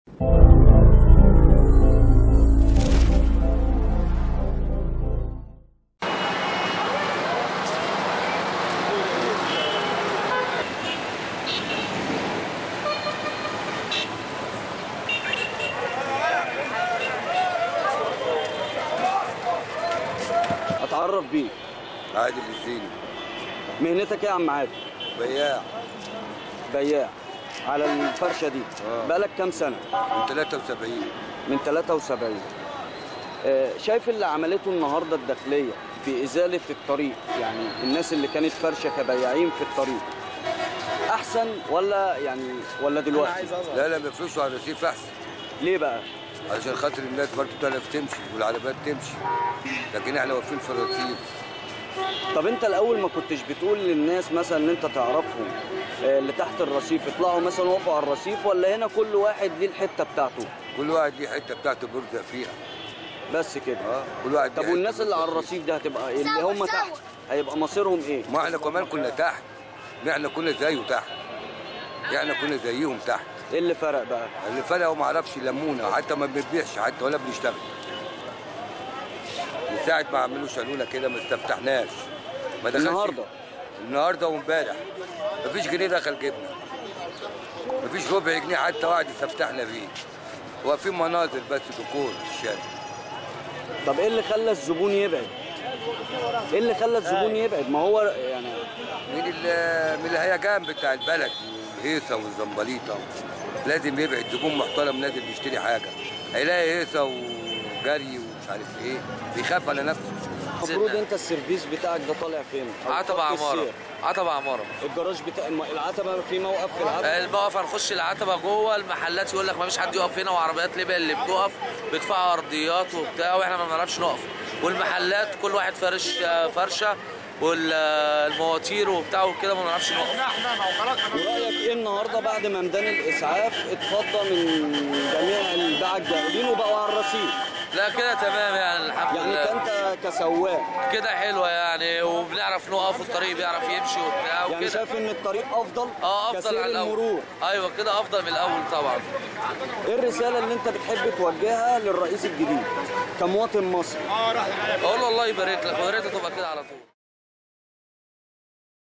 اتعرف بيك عادل الزيني مهنتك ايه يا عم عادل بياع بياع على الفرشه دي آه. بقالك كام سنه من 73 من 73 آه، شايف اللي عملته النهارده الداخليه في ازاله الطريق يعني الناس اللي كانت فرشه كبياعين في الطريق احسن ولا يعني ولا دلوقتي لا لا بيفرشوا على الرصيف احسن ليه بقى علشان خاطر الناس برضه تعرف تمشي والعربيات تمشي لكن احنا واقفين في الرصيف طب انت الاول ما كنتش بتقول للناس مثلا ان انت تعرفهم آه، اللي تحت الرصيف يطلعوا مثلا وقفوا على الرصيف ولا هنا كل واحد ليه الحته بتاعته كل واحد ليه حته بتاعته بيرزق فيها بس كده اه كل واحد طب ليه والناس حتة اللي على بيرزق الرصيف ده هتبقى إيه؟ اللي هم تحت هيبقى مصيرهم ايه فيها. ما احنا كمان كنا تحت ما احنا كنا زيه تحت احنا كنا زيهم تحت ايه اللي فرق بقى اللي فرقوا ما عرفش يلمونا حتى ما بنبيعش حتى ولا بنشتغل من ساعه ما عملوا شالونا كده ما استفتحناش ما دخلش النهارده النهارده وامبارح مفيش جنيه دخل جبنا مفيش ربع جنيه حتى واحد يستفتحنا بيه واقفين مناظر بس ديكور في الشارع طب ايه اللي خلى الزبون يبعد ايه اللي خلى الزبون يبعد ما هو يعني من ال- من الهيجان بتاع البلد والهيصه والزنبليطه لازم يبعد زبون محترم نازل بيشتري حاجه هيلاقي هيصه وجري ومش عارف ايه بيخاف على نفسه المفروض انت السيرفيس بتاعك ده طالع فين أو عتبة خط عمارة السير. عتبة عمارة الجراج بتاع الم- العتبه في موقف في العتبه الموقف هنخش العتبة جوه المحلات يقول لك ما فيش حد يقف هنا وعربيات ليبيا اللي بتقف بيدفعوا ارضيات وبتاع واحنا ما بنعرفش نقف والمحلات كل واحد فارش فرشه والمواتير وبتاع وكده ما بنعرفش نقف ورايك ايه النهارده بعد ما ميدان الاسعاف اتفضى من جميع الباعة الجائلين وبقوا على الرصيف لا كده تمام يعني الحمد يعني لله انت كسواق كده حلوه يعني وبنعرف نقف والطريق بيعرف يمشي وبتاع يعني وكده شايف ان الطريق افضل اه افضل كسير على الاول المرور ايوه كده افضل من الاول طبعا ايه الرساله اللي انت بتحب توجهها للرئيس الجديد كمواطن مصري اقول له الله يبارك لك ويا ريت تبقى كده على طول